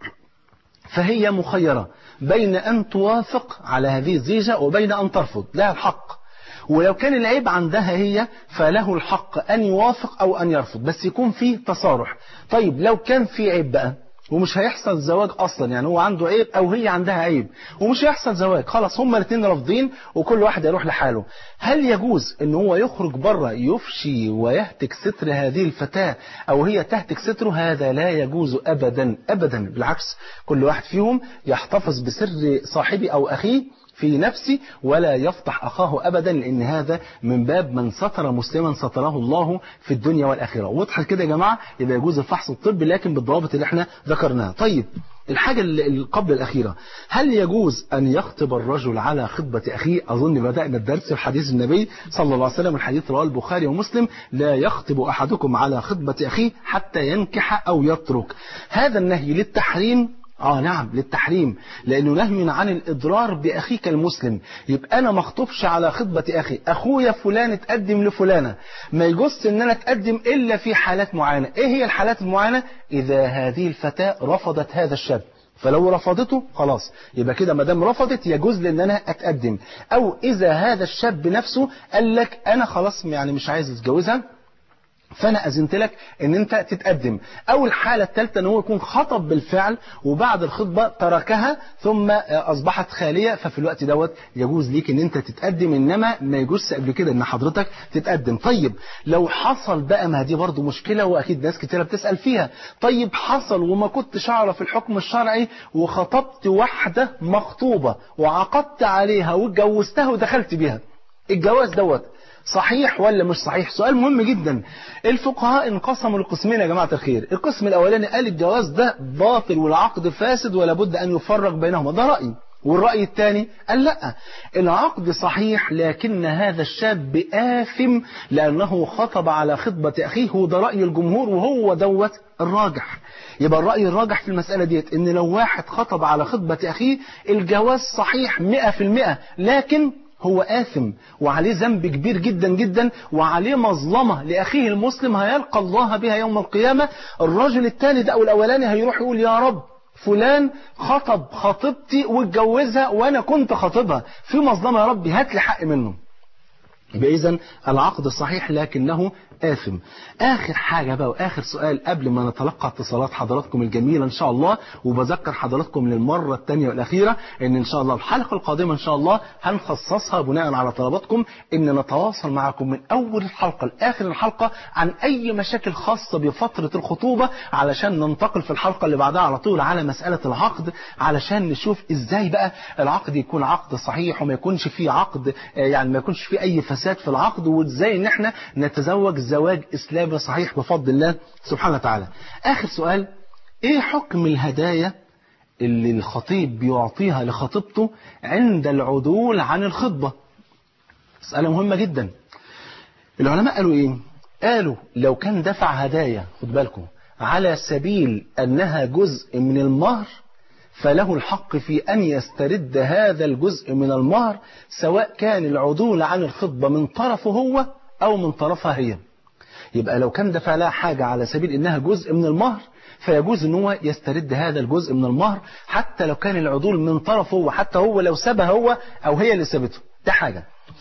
فهي مخيرة بين أن توافق على هذه الزيجة وبين أن ترفض لها الحق ولو كان العيب عندها هي فله الحق أن يوافق أو أن يرفض بس يكون فيه تصارح طيب لو كان في عيب بقى ومش هيحصل زواج اصلا يعني هو عنده عيب او هي عندها عيب ومش هيحصل زواج خلاص هما الاثنين رافضين وكل واحد يروح لحاله هل يجوز ان هو يخرج بره يفشي ويهتك ستر هذه الفتاة او هي تهتك ستره هذا لا يجوز ابدا ابدا بالعكس كل واحد فيهم يحتفظ بسر صاحبي او اخيه في نفسي ولا يفضح أخاه أبدا لأن هذا من باب من ستر مسلما ستره الله في الدنيا والآخرة وضحت كده يا جماعة يبقى يجوز الفحص الطبي لكن بالضوابط اللي احنا ذكرناها طيب الحاجة اللي قبل الأخيرة هل يجوز أن يخطب الرجل على خطبة أخيه أظن بدأنا الدرس في حديث النبي صلى الله عليه وسلم الحديث رواه البخاري ومسلم لا يخطب أحدكم على خطبة أخيه حتى ينكح أو يترك هذا النهي للتحريم آه نعم للتحريم لأنه نهي عن الإضرار بأخيك المسلم يبقى أنا ما اخطبش على خطبة أخي أخويا فلان اتقدم لفلانة ما يجوز أن أنا أتقدم إلا في حالات معينة إيه هي الحالات المعينة إذا هذه الفتاة رفضت هذا الشاب فلو رفضته خلاص يبقى كده ما دام رفضت يجوز لي ان انا اتقدم او اذا هذا الشاب نفسه قال لك انا خلاص يعني مش عايز اتجوزها فانا اذنت لك ان انت تتقدم او الحالة الثالثة ان هو يكون خطب بالفعل وبعد الخطبة تركها ثم اصبحت خالية ففي الوقت دوت يجوز ليك ان انت تتقدم انما ما يجوزش قبل كده ان حضرتك تتقدم طيب لو حصل بقى ما دي برضو مشكلة واكيد ناس كتيرة بتسأل فيها طيب حصل وما كنتش اعرف الحكم الشرعي وخطبت واحدة مخطوبة وعقدت عليها واتجوزتها ودخلت بيها الجواز دوت صحيح ولا مش صحيح سؤال مهم جدا الفقهاء انقسموا لقسمين يا جماعة الخير القسم الأولاني قال الجواز ده باطل والعقد فاسد ولا بد أن يفرق بينهما ده رأي والرأي الثاني قال لا العقد صحيح لكن هذا الشاب آثم لأنه خطب على خطبة أخيه وده رأي الجمهور وهو دوت الراجح يبقى الرأي الراجح في المسألة ديت ان لو واحد خطب على خطبة أخيه الجواز صحيح مئة في المئة لكن هو آثم وعليه ذنب كبير جدا جدا وعليه مظلمة لأخيه المسلم هيلقى الله بها يوم القيامة الرجل الثاني ده أو الأولاني هيروح يقول يا رب فلان خطب خطيبتي واتجوزها وأنا كنت خطيبها في مظلمة يا ربي هات لي حق منه إذا العقد صحيح لكنه آثم آخر حاجة بقى وآخر سؤال قبل ما نتلقى اتصالات حضراتكم الجميلة إن شاء الله وبذكر حضراتكم للمرة الثانية والأخيرة إن إن شاء الله الحلقة القادمة إن شاء الله هنخصصها بناء على طلباتكم إن نتواصل معكم من أول الحلقة لآخر الحلقة عن أي مشاكل خاصة بفترة الخطوبة علشان ننتقل في الحلقة اللي بعدها على طول على مسألة العقد علشان نشوف إزاي بقى العقد يكون عقد صحيح وما يكونش فيه عقد يعني ما يكونش فيه أي فساد في العقد وإزاي إن إحنا نتزوج زواج إسلامي صحيح بفضل الله سبحانه وتعالى آخر سؤال إيه حكم الهدايا اللي الخطيب بيعطيها لخطيبته عند العدول عن الخطبة مسألة مهمة جدا العلماء قالوا إيه قالوا لو كان دفع هدايا خد بالكم على سبيل أنها جزء من المهر فله الحق في أن يسترد هذا الجزء من المهر سواء كان العدول عن الخطبة من طرفه هو أو من طرفها هي يبقى لو كان دفع لها حاجة على سبيل إنها جزء من المهر فيجوز ان هو يسترد هذا الجزء من المهر حتى لو كان العدول من طرفه هو حتى هو لو سابها هو أو هي اللي سابته ده حاجة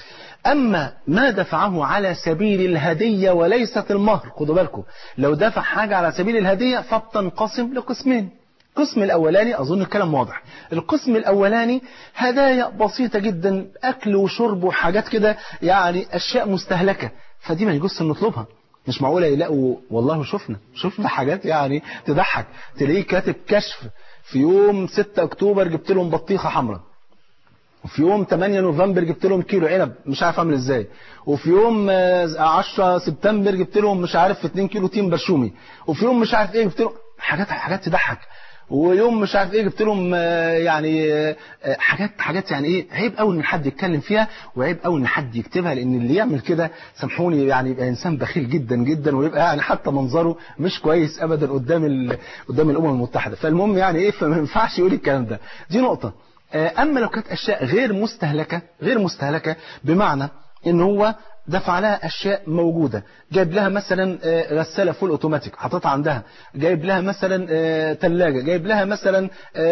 أما ما دفعه على سبيل الهدية وليست المهر خدوا بالكم لو دفع حاجة على سبيل الهدية فبتنقسم لقسمين القسم الأولاني أظن الكلام واضح القسم الأولاني هدايا بسيطة جدا أكل وشرب وحاجات كده يعني أشياء مستهلكة فدي ما يجوز نطلبها مش معقولة يلاقوا والله شفنا شفنا حاجات يعني تضحك تلاقيه كاتب كشف في يوم 6 أكتوبر جبت لهم بطيخة حمراء وفي يوم 8 نوفمبر جبت لهم كيلو عنب مش عارف اعمل ازاي وفي يوم 10 سبتمبر جبت لهم مش عارف 2 كيلو تين برشومي وفي يوم مش عارف ايه جبت لهم حاجات حاجات تضحك ويوم مش عارف ايه جبت لهم يعني حاجات حاجات يعني ايه عيب قوي ان حد يتكلم فيها وعيب قوي ان حد يكتبها لان اللي يعمل كده سامحوني يعني يبقى انسان بخيل جدا جدا ويبقى يعني حتى منظره مش كويس ابدا قدام ال... قدام الامم المتحده فالمهم يعني ايه فما ينفعش يقول الكلام ده دي نقطه اما لو كانت اشياء غير مستهلكه غير مستهلكه بمعنى ان هو دفع لها أشياء موجودة جايب لها مثلا غسالة فول أوتوماتيك حطتها عندها جايب لها مثلا ثلاجة جايب لها مثلا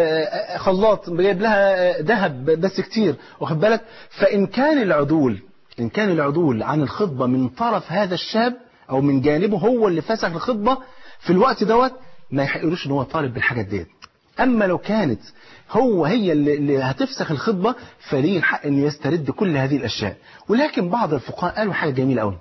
خلاط جايب لها ذهب بس كتير واخد بالك فإن كان العدول إن كان العدول عن الخطبة من طرف هذا الشاب أو من جانبه هو اللي فسخ الخطبة في الوقت دوت ما يحقلوش ان هو طالب بالحاجات ديت أما لو كانت هو هي اللي, اللي هتفسخ الخطبة فليه الحق أن يسترد كل هذه الأشياء ولكن بعض الفقهاء قالوا حاجة جميلة قوي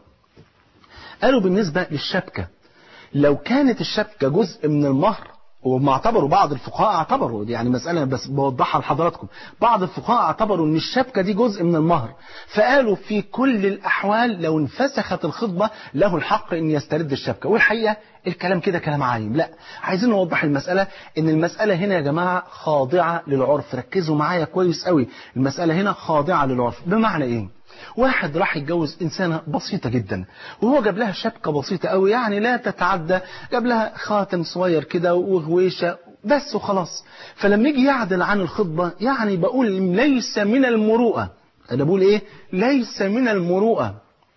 قالوا بالنسبة للشبكة لو كانت الشبكة جزء من المهر وما اعتبروا بعض الفقهاء اعتبروا يعني مسألة بس بوضحها لحضراتكم بعض الفقهاء اعتبروا ان الشبكة دي جزء من المهر فقالوا في كل الأحوال لو انفسخت الخطبة له الحق ان يسترد الشبكة والحقيقة الكلام كده كلام عايم لا عايزين نوضح المسألة ان المسألة هنا يا جماعة خاضعة للعرف ركزوا معايا كويس قوي المسألة هنا خاضعة للعرف بمعنى ايه واحد راح يتجوز إنسانة بسيطة جدا وهو جاب لها شبكة بسيطة قوي يعني لا تتعدى جاب لها خاتم صغير كده وغويشة بس وخلاص فلما يجي يعدل عن الخطبة يعني بقول ليس من المروءة أنا بقول إيه ليس من المروءة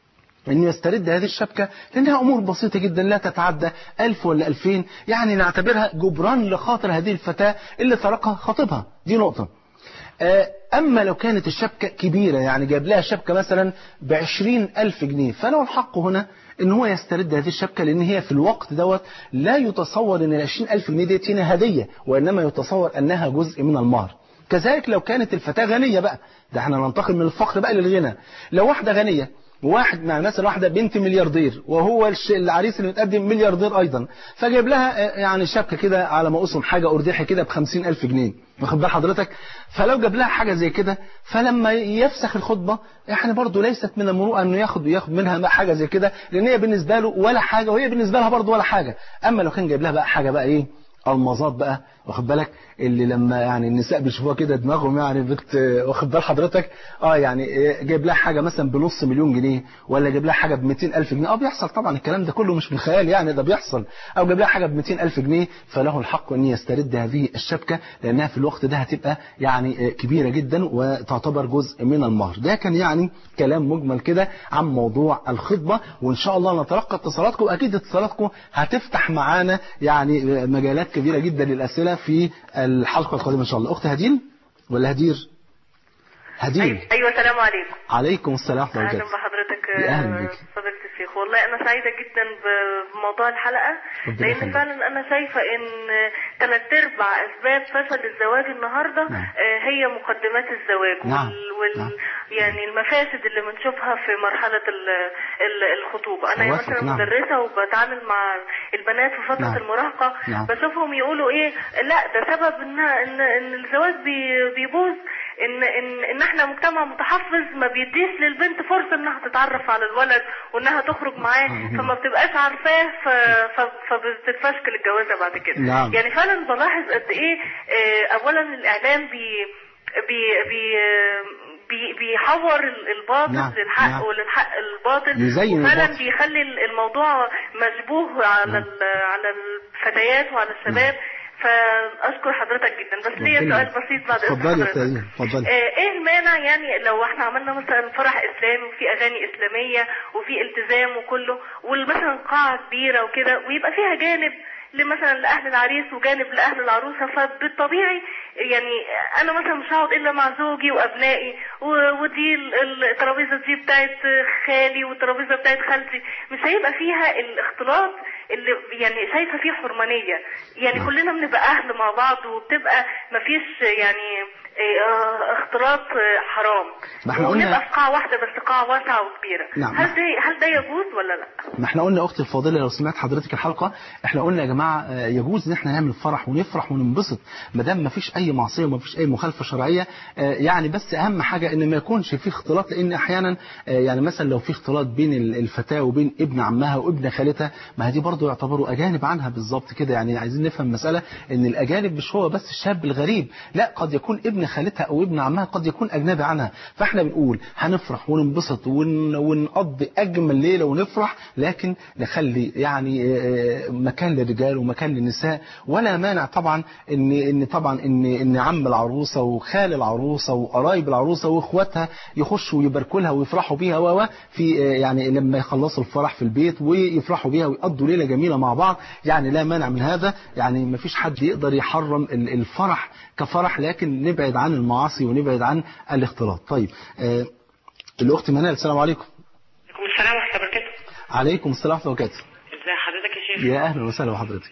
انه يسترد هذه الشبكة لانها امور بسيطة جدا لا تتعدى ألف ولا ألفين يعني نعتبرها جبران لخاطر هذه الفتاة اللي تركها خطيبها دي نقطة آه، أما لو كانت الشبكة كبيرة يعني جاب لها شبكة مثلا بعشرين ألف جنيه فله الحق هنا ان هو يسترد هذه الشبكة لان هي في الوقت دوت لا يتصور ان العشرين ألف جنيه ديت هنا هدية وإنما يتصور أنها جزء من المهر كذلك لو كانت الفتاة غنية بقى ده احنا ننتقل من الفقر بقى للغنى لو واحدة غنية واحد مع مثلا واحدة بنت ملياردير وهو الش- العريس اللي متقدم ملياردير أيضا فجايب لها آه، يعني شبكة كده على ما أقسم حاجة أرداحي كده بخمسين ألف جنيه واخد بال حضرتك فلو جاب لها حاجة زي كده فلما يفسخ الخطبة يعني برضه ليست من المروءة انه ياخد ياخد منها حاجة زي كده لان هي بالنسبة له ولا حاجة وهي بالنسبة لها برضه ولا حاجة اما لو كان جايب لها بقى حاجة بقى ايه المظات بقى واخد بالك اللي لما يعني النساء بيشوفوها كده دماغهم يعني بت واخد بال حضرتك اه يعني إيه، جايب لها حاجه مثلا بنص مليون جنيه ولا جايب لها حاجه ب ألف جنيه اه بيحصل طبعا الكلام ده كله مش بالخيال يعني ده بيحصل او جايب لها حاجه ب ألف جنيه فله الحق ان يسترد هذه الشبكه لانها في الوقت ده هتبقى يعني آه، كبيره جدا وتعتبر جزء من المهر ده كان يعني كلام مجمل كده عن موضوع الخطبه وان شاء الله نتلقى اتصالاتكم واكيد اتصالاتكم هتفتح معانا يعني آه، مجالات كبيره جدا للاسئله في الحلقه القادمه ان شاء الله اخت هديل ولا هدير هدير ايوه السلام عليكم عليكم السلام ورحمه الله اهلا وبركاته بحضرتك يا أهلا آه، بيك. فضيلة الشيخ والله انا سعيده جدا ب- بموضوع الحلقه ربنا لان يخليك. فعلا انا شايفه ان ثلاث ارباع اسباب فشل الزواج النهارده نعم. آه، هي مقدمات الزواج نعم. وال, وال نعم. يعني المفاسد اللي بنشوفها في مرحله ال ال الخطوبه انا أوافقك، مثلا نعم. مدرسه وبتعامل مع البنات في فتره نعم. المراهقه نعم. بشوفهم يقولوا ايه لا ده سبب ان ان, إن الزواج بي- بيبوظ ان ان ان احنا مجتمع متحفظ ما بيديش للبنت فرصه انها تتعرف على الولد وانها تخرج معاه فما بتبقاش عارفاه ف- ف- فبتتفشكل الجوازه بعد كده نعم. يعني فعلا بلاحظ قد ايه آه، اولا الاعلام بي بي بي بي بيحور ال- الباطل نعم، للحق نعم. وللحق الباطل يزين وفعلا الباطل. بيخلي ال- الموضوع مشبوه على ال- على الفتيات وعلى الشباب فاشكر حضرتك جدا بس ليا ربنا سؤال بسيط بعد إذن اتفضلي يا حضرتك. أستاذ اتفضلي آه، ايه المانع يعني لو احنا عملنا مثلا فرح اسلامي وفي اغاني اسلاميه وفي التزام وكله ومثلا قاعه كبيره وكده ويبقى فيها جانب لمثلا لاهل العريس وجانب لاهل العروسه فبالطبيعي يعني انا مثلا مش هقعد الا مع زوجي وابنائي و- ودي ال- ال- الترابيزه دي بتاعت خالي والترابيزه بتاعت خالتي مش هيبقى فيها الاختلاط اللي يعني شايفه فيه حرمانيه يعني نعم. كلنا بنبقى اهل مع بعض وبتبقى مفيش يعني آه، اختلاط آه، حرام ما احنا قلنا- ونبقى في قاعه واحده بس قاعه واسعه وكبيره نعم. هل ده هل ده يجوز ولا لا؟ ما احنا قلنا اختي الفاضله لو سمعت حضرتك الحلقه احنا قلنا يا جماعه آه، يجوز ان احنا نعمل فرح ونفرح وننبسط ما دام ما فيش اي معصيه وما فيش اي مخالفه شرعيه آه، يعني بس اهم حاجه ان ما يكونش في اختلاط لان احيانا آه، يعني مثلا لو في اختلاط بين ال- الفتاه وبين ابن عمها وابن خالتها ما هي دي برضه يعتبروا اجانب عنها بالظبط كده يعني عايزين نفهم مساله ان الاجانب مش هو بس الشاب الغريب لا قد يكون ابن خالتها او ابن عمها قد يكون اجنبي عنها فاحنا بنقول هنفرح وننبسط ون- ونقضي اجمل ليله ونفرح لكن نخلي يعني آه، مكان للرجال ومكان للنساء ولا مانع طبعا ان ان طبعا ان ان عم العروسه وخال العروسه وقرايب العروسه واخواتها يخشوا ويباركوا لها ويفرحوا بيها و و في آه، يعني لما يخلصوا الفرح في البيت ويفرحوا بيها ويقضوا ليله جميله مع بعض يعني لا مانع من هذا يعني ما فيش حد يقدر يحرم ال- الفرح كفرح لكن نبعد عن المعاصي ونبعد عن الاختلاط طيب آه، الاخت منال السلام عليكم عليكم السلام ورحمه الله وبركاته عليكم السلام ورحمه الله وبركاته ازي حضرتك يا شيخ يا اهلا وسهلا بحضرتك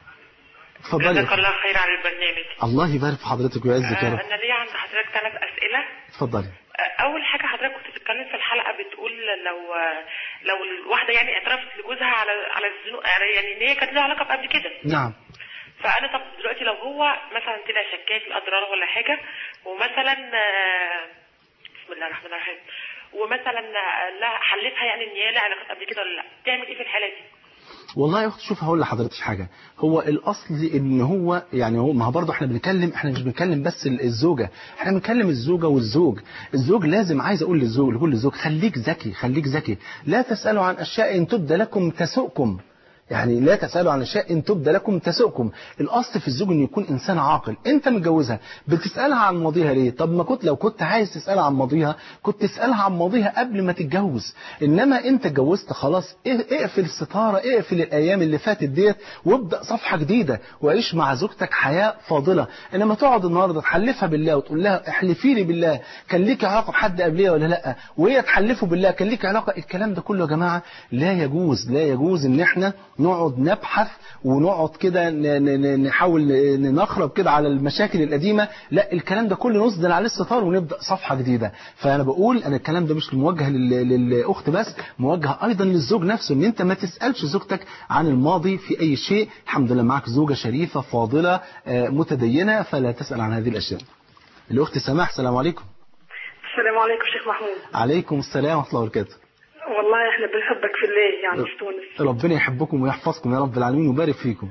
اتفضلي جزاك الله خير على البرنامج الله يبارك في حضرتك ويعزك يا آه، رب انا ليا عند حضرتك ثلاث اسئله اتفضلي آه، اول حاجه حضرتك كنت بتتكلم في الحلقه بتقول لو آه، لو الواحده يعني اعترفت لجوزها على على الذنوب يعني ان هي كانت لها علاقه قبل كده نعم فانا طب دلوقتي لو هو مثلا طلع شكاك الاضرار ولا حاجه ومثلا آه، بسم الله الرحمن الرحيم ومثلا آه، لا حلفها يعني ان هي لها علاقات قبل كده ولا لا تعمل ايه في الحاله دي؟ والله يا اخت شوف هقول لحضرتك حاجه هو الاصل ان هو يعني هو ما هو برضه احنا بنتكلم احنا مش بنتكلم بس ال- الزوجه احنا بنتكلم الزوجه والزوج الزوج لازم عايز اقول للزوج لكل الزوج خليك ذكي خليك ذكي لا تسالوا عن اشياء ان تبدى لكم تسؤكم يعني لا تسألوا عن اشياء ان تبدى لكم تسؤكم الاصل في الزوج انه يكون انسان عاقل انت متجوزها بتسالها عن ماضيها ليه طب ما كنت لو كنت عايز تسالها عن ماضيها كنت تسالها عن ماضيها قبل ما تتجوز انما انت اتجوزت خلاص اق- اقفل الستاره اقفل الايام اللي فاتت ديت وابدا صفحه جديده وعيش مع زوجتك حياه فاضله انما تقعد النهارده تحلفها بالله وتقول لها احلفي لي بالله كان ليك علاقه بحد قبليه ولا لا وهي تحلفه بالله كان ليك علاقه الكلام ده كله يا جماعه لا يجوز لا يجوز ان احنا نقعد نبحث ونقعد كده ن- ن- ن- نحاول ن- نخرب كده على المشاكل القديمه لا الكلام ده كله نسدل عليه الستار ونبدا صفحه جديده فانا بقول انا الكلام ده مش موجه لل- للاخت بس موجه ايضا للزوج نفسه ان انت ما تسالش زوجتك عن الماضي في اي شيء الحمد لله معاك زوجه شريفه فاضله آه، متدينه فلا تسال عن هذه الاشياء الاخت سماح السلام عليكم السلام عليكم شيخ محمود عليكم السلام ورحمه الله وبركاته والله احنا بنحبك في الله يعني في تونس ربنا يحبكم ويحفظكم يا رب العالمين ويبارك فيكم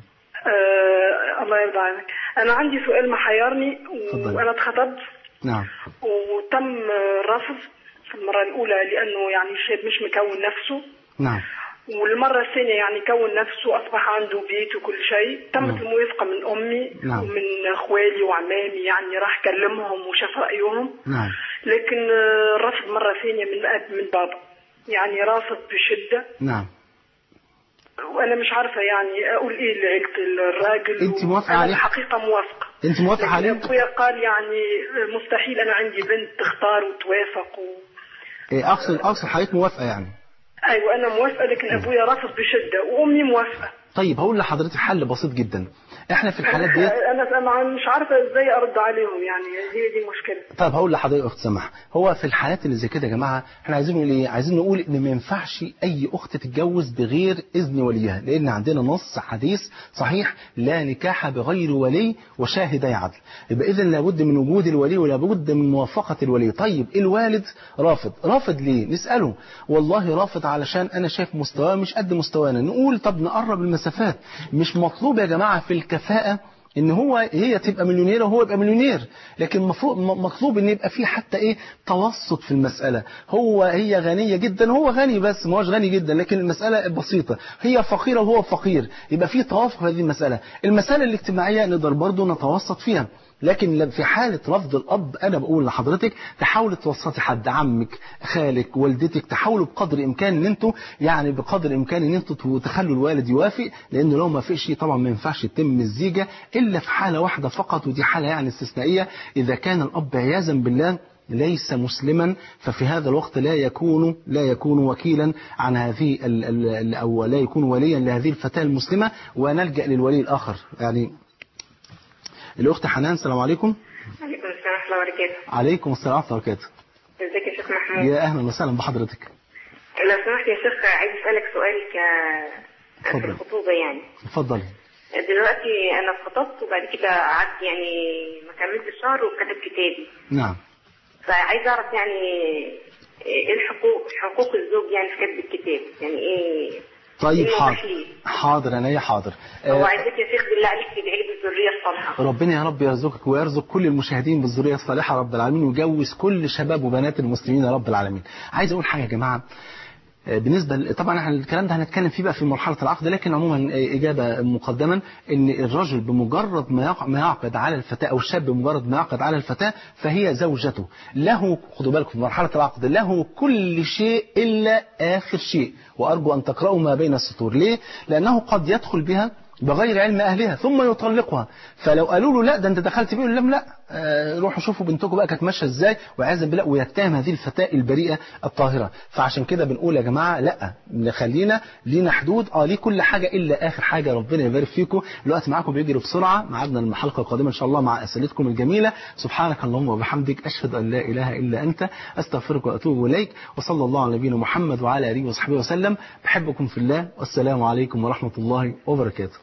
آه الله يرضى عنك انا عندي سؤال محيرني اتفضلي. وانا اتخطبت نعم وتم الرفض في المره الاولى لانه يعني الشاب مش مكون نفسه نعم والمره الثانيه يعني كون نفسه اصبح عنده بيت وكل شيء تمت نعم. الموافقه من امي نعم. ومن اخوالي وعمامي يعني راح كلمهم وشاف رايهم نعم لكن آه، الرفض مره ثانيه من أب من بابا يعني رافض بشده نعم وانا مش عارفه يعني اقول ايه لعيله الراجل أنت موافقة أنا عليه؟ الحقيقه موافقه انت موافقه عليه لكن ابويا قال يعني مستحيل انا عندي بنت تختار وتوافق و... إيه، اقصد اقصد حضرتك موافقه يعني ايوه انا موافقه لكن ابويا رافض بشده وامي موافقه طيب هقول لحضرتك حل بسيط جدا احنا في الحالات ديت انا أنا مش عارفه ازاي ارد عليهم يعني هي دي المشكله طيب هقول لحضرتك يا اخت سماح هو في الحالات اللي زي كده يا جماعه احنا عايزين نقول ايه عايزين نقول ان ما ينفعش اي اخت تتجوز بغير اذن وليها لان عندنا نص حديث صحيح لا نكاح بغير ولي وشاهدي عدل يبقى اذا لابد من وجود الولي ولابد من موافقه الولي طيب الوالد رافض رافض ليه نساله والله رافض علشان انا شايف مستواه مش قد مستوانا نقول طب نقرب المسافات مش مطلوب يا جماعه في الكفاءه ان هو هي تبقى مليونير وهو يبقى مليونير لكن مفروض م- مطلوب ان يبقى في حتى ايه توسط في المساله هو هي غنيه جدا هو غني بس ما هوش غني جدا لكن المساله بسيطه هي فقيره وهو فقير يبقى في توافق في هذه المساله المساله الاجتماعيه نقدر برضه نتوسط فيها لكن لم- في حالة رفض الأب أنا بقول لحضرتك تحاول توسطي حد عمك خالك والدتك تحاولوا بقدر الإمكان إن أنتوا يعني بقدر الإمكان إن أنتوا تخلوا الوالد يوافق لأنه لو ما فيش طبعا ما ينفعش يتم الزيجة إلا في حالة واحدة فقط ودي حالة يعني استثنائية إذا كان الأب عياذا بالله ليس مسلما ففي هذا الوقت لا يكون لا يكون وكيلا عن هذه ال ال او لا يكون وليا لهذه الفتاه المسلمه ونلجا للولي الاخر يعني الاخت حنان السلام عليكم عليكم السلام ورحمة الله وبركاته عليكم السلام ورحمه الله وبركاته ازيك يا شيخ محمود يا اهلا وسهلا بحضرتك لو سمحت يا شيخ عايز اسألك سؤال ك في اتفضل. الخطوبة يعني اتفضلي دلوقتي انا اتخطبت وبعد كده قعدت يعني ما كملتش شهر وكتبت كتابي نعم فعايز اعرف يعني ايه الحقوق حقوق الزوج يعني في كتب الكتاب يعني ايه طيب إيه حاضر المباحيث؟ حاضر انا يا حاضر هو آه، عايزك يا شيخ بالله عليك تدعي لي بالذرية الصالحة ربنا يا رب يرزقك ويرزق كل المشاهدين بالذريه الصالحه رب العالمين ويجوز كل شباب وبنات المسلمين يا رب العالمين. عايز اقول حاجه يا جماعه آه، بالنسبه ل- طبعا احنا الكلام ده هنتكلم فيه بقى في مرحله العقد لكن عموما آه، اجابه مقدما ان الرجل بمجرد ما يقع- ما يعقد على الفتاه او الشاب بمجرد ما يعقد على الفتاه فهي زوجته له خدوا بالكم في مرحله العقد له كل شيء الا اخر شيء وارجو ان تقراوا ما بين السطور ليه؟ لانه قد يدخل بها بغير علم اهلها ثم يطلقها فلو قالوا له لا ده انت دخلت بيه يقول لهم لا آه، روحوا شوفوا بنتكم بقى كانت ماشيه ازاي وعياذا بالله ويتهم هذه الفتاه البريئه الطاهره فعشان كده بنقول يا جماعه لا نخلينا لينا حدود اه ليه كل حاجه الا اخر حاجه ربنا يبارك فيكم الوقت معاكم بيجري بسرعه ميعادنا الحلقه القادمه ان شاء الله مع اسئلتكم الجميله سبحانك اللهم وبحمدك اشهد ان لا اله الا انت استغفرك واتوب اليك وصلى الله على نبينا محمد وعلى اله وصحبه وسلم بحبكم في الله والسلام عليكم ورحمه الله وبركاته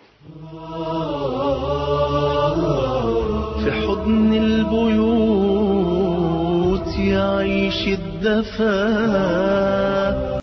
في حضن البيوت يعيش الدفا